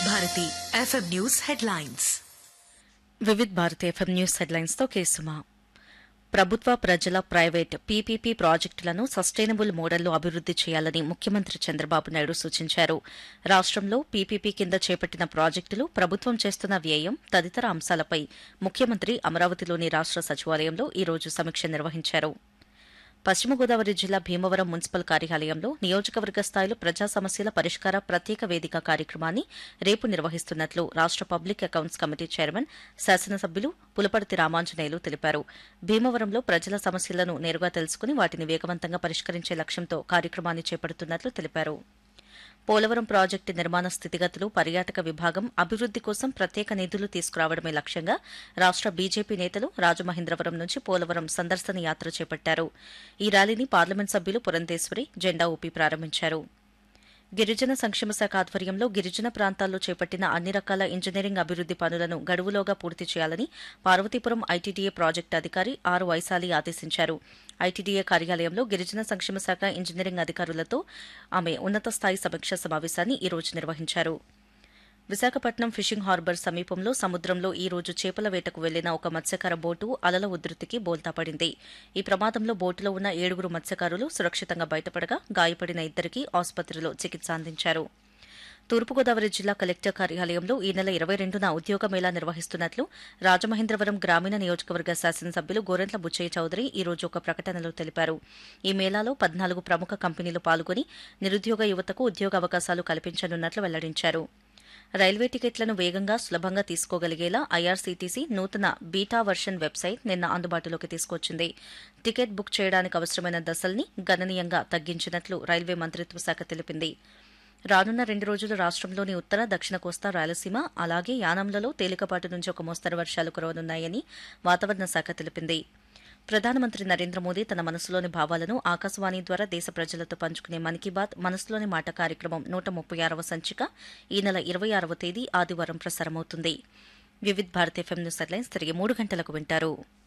Bharati FM news headlines Vividh Bharati FM news హెడ్లైన్స్తో కేసుమా ప్రభుత్వ ప్రజల ప్రైవేట్ పీపీపీ ప్రాజెక్టులను సస్టైనబుల్ మోడల్లో అభివృద్ది చేయాలని ముఖ్యమంత్రి చంద్రబాబు నాయుడు సూచించారు రాష్ట్రంలో పీపీపీ కింద చేపట్టిన ప్రాజెక్టులు ప్రభుత్వం చేస్తున్న వ్యయం తదితర అంశాలపై ముఖ్యమంత్రి అమరావతిలోని రాష్ట్ర సచివాలయంలో ఈ రోజు సమీక్ష నిర్వహించారు పశ్చిమ గోదావరి జిల్లా భీమవరం మున్సిపల్ కార్యాలయంలో నియోజకవర్గ స్థాయిలో ప్రజా సమస్యల పరిష్కార ప్రత్యేక వేదిక కార్యక్రమాన్ని రేపు నిర్వహిస్తున్నట్లు రాష్ట పబ్లిక్ అకౌంట్స్ కమిటీ చైర్మన్ శాసనసభ్యులు పులపర్తి రామాంజనేయులు తెలిపారు భీమవరంలో ప్రజల సమస్యలను నేరుగా తెలుసుకుని వాటిని వేగవంతంగా పరిష్కరించే లక్ష్యంతో కార్యక్రమాన్ని చేపడుతున్నట్లు తెలిపారు పోలవరం ప్రాజెక్టు నిర్మాణ స్థితిగతులు పర్యాటక విభాగం అభివృద్ది కోసం ప్రత్యేక నిధులు తీసుకురావడమే లక్ష్యంగా రాష్ట బీజేపీ నేతలు రాజమహేంద్రవరం నుంచి పోలవరం సందర్శన యాత్ర చేపట్టారు ఈ ర్యాలీని పార్లమెంట్ సభ్యులు పురంధేశ్వరి జెండా ఊపి ప్రారంభించారు గిరిజన సంక్షేమ శాఖ ఆధ్వర్యంలో గిరిజన ప్రాంతాల్లో చేపట్టిన అన్ని రకాల ఇంజనీరింగ్ అభివృద్ది పనులను గడువులోగా పూర్తి చేయాలని పార్వతీపురం ఐటీడీఏ ప్రాజెక్టు అధికారి ఆర్ వైశాలి ఆదేశించారు ఐటీడీఏ కార్యాలయంలో గిరిజన సంక్షేమ శాఖ ఇంజనీరింగ్ అధికారులతో ఆమె ఉన్నత స్థాయి సమీక్షా సమావేశాన్ని ఈ రోజు నిర్వహించారు విశాఖపట్నం ఫిషింగ్ హార్బర్ సమీపంలో సముద్రంలో ఈ రోజు చేపల వేటకు వెళ్లిన ఒక మత్స్యకార బోటు అలల ఉధృతికి బోల్తా పడింది ఈ ప్రమాదంలో బోటులో ఉన్న ఏడుగురు మత్స్యకారులు సురక్షితంగా బయటపడగా గాయపడిన ఇద్దరికి ఆసుపత్రిలో చికిత్స అందించారు తూర్పుగోదావరి జిల్లా కలెక్టర్ కార్యాలయంలో ఈ నెల ఇరవై రెండున ఉద్యోగ మేళా నిర్వహిస్తున్నట్లు రాజమహేంద్రవరం గ్రామీణ నియోజకవర్గ శాసనసభ్యులు గోరెంట్ల బుచ్చయ్య చౌదరి ఈ రోజు ఒక ప్రకటనలో తెలిపారు ఈ మేళాలో పద్నాలుగు ప్రముఖ కంపెనీలు పాల్గొని నిరుద్యోగ యువతకు ఉద్యోగ అవకాశాలు కల్పించనున్నట్లు వెల్లడించారు రైల్వే టికెట్లను వేగంగా సులభంగా తీసుకోగలిగేలా ఐఆర్సీటీసీ నూతన బీటా వర్షన్ వెబ్సైట్ నిన్న అందుబాటులోకి తీసుకొచ్చింది టికెట్ బుక్ చేయడానికి అవసరమైన దశల్ని గణనీయంగా తగ్గించినట్లు రైల్వే మంత్రిత్వ శాఖ తెలిపింది రానున్న రెండు రోజులు రాష్ట్రంలోని ఉత్తర దక్షిణ కోస్తా రాయలసీమ అలాగే యానంలలో తేలికపాటి నుంచి ఒక మోస్తరు వర్షాలు కురవనున్నాయని వాతావరణ శాఖ తెలిపింది ప్రధానమంత్రి నరేంద్ర మోదీ తన మనసులోని భావాలను ఆకాశవాణి ద్వారా దేశ ప్రజలతో పంచుకునే మన్ కీ బాత్ మనసులోని మాట కార్యక్రమం నూట ముప్పై ఆరవ సంచిక ఈ నెల ఇరవై ఆరవ తేదీ ఆదివారం ప్రసారమవుతుంది Vividh Bharat FM news headlines తిరిగి మూడు గంటలకు వింటారు